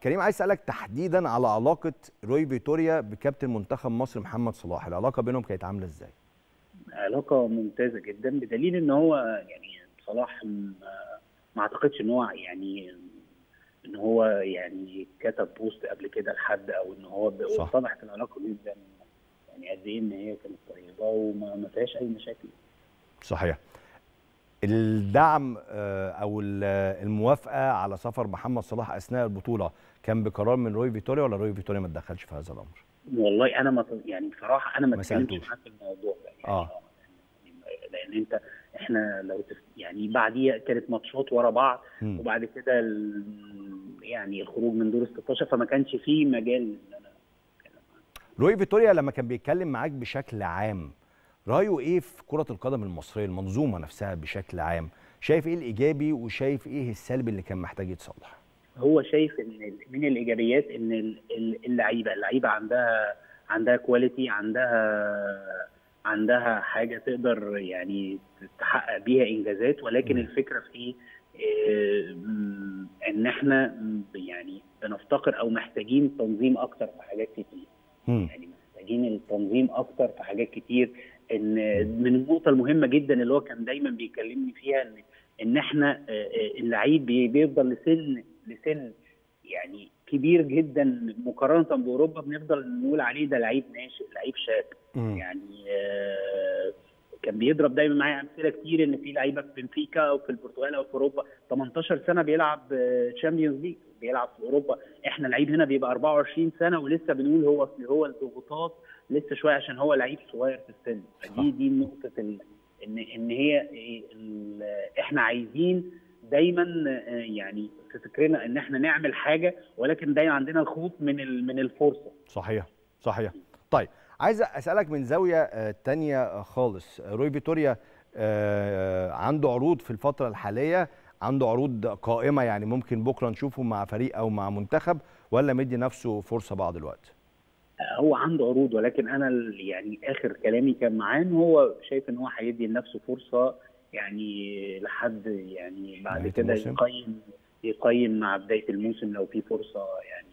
كريم عايز اسالك تحديدا على علاقه روي فيتوريا بكابتن منتخب مصر محمد صلاح العلاقه بينهم كانت عامله ازاي علاقه ممتازه جدا بدليل ان هو يعني صلاح م- ما اعتقدش ان هو يعني ان هو يعني كتب بوست قبل كده لحد او ان هو ب- صح. واتضحت العلاقه جدا يعني قد ايه ان هي كانت طيبه وما ما فيهاش اي مشاكل صحيح الدعم آه، او ال- الموافقه على سفر محمد صلاح اثناء البطوله كان بقرار من روي فيتوريا ولا روي فيتوريا ما اتدخلش في هذا الامر والله انا ما يعني بصراحه انا ما ما اتكلمتش سألتوش. معاه في الموضوع ده يعني آه. لان انت احنا لو تف... يعني بعديها كانت ماتشات ورا بعض مم. وبعد كده ال... يعني الخروج من دور ال 16 فما كانش فيه مجال ان انا اتكلم عنه. روي فيتوريا لما كان بيتكلم معاك بشكل عام رايه ايه في كره القدم المصريه المنظومه نفسها بشكل عام شايف ايه الايجابي وشايف ايه السلبي اللي كان محتاج يتصلح هو شايف ان ال- من الايجابيات ان ال- ال- اللعيبه اللعيبه عندها عندها كواليتي عندها عندها حاجه تقدر يعني تحقق بيها انجازات ولكن مم. الفكره في ايه آه، م- ان احنا م- يعني بنفتقر او محتاجين تنظيم اكتر في حاجات كتير مم. يعني محتاجين التنظيم اكتر في حاجات كتير ان من النقطه المهمه جدا اللي هو كان دايما بيكلمني فيها ان ان احنا آه، آه، اللعيب بي- بيفضل لسن لسن يعني كبير جدا مقارنه باوروبا بنفضل نقول عليه ده لعيب ناشئ لعيب شاب مم. يعني آه، كان بيضرب دايما معايا امثله كتير ان في لعيبه في بنفيكا او في البرتغال او في اوروبا 18 سنه بيلعب تشامبيونز ليج بيلعب في اوروبا احنا لعيب هنا بيبقى 24 سنه ولسه بنقول هو هو الضغوطات لسه شويه عشان هو لعيب صغير في السن فدي دي نقطه ال... ان ان هي ال... احنا عايزين دايما آه، يعني في فكرنا ان احنا نعمل حاجه ولكن دايما عندنا الخوف من ال... من الفرصه صحيح صحيح طيب عايز اسالك من زاويه آه، تانية آه، خالص روي فيتوريا آه، عنده عروض في الفتره الحاليه عنده عروض قائمه يعني ممكن بكره نشوفه مع فريق او مع منتخب ولا مدي نفسه فرصه بعض الوقت هو عنده عروض ولكن انا ال- يعني اخر كلامي كان معاه ان هو شايف ان هو هيدي لنفسه فرصه يعني لحد يعني بعد نهاية كده الموسم. يقيم يقيم مع بدايه الموسم لو في فرصه يعني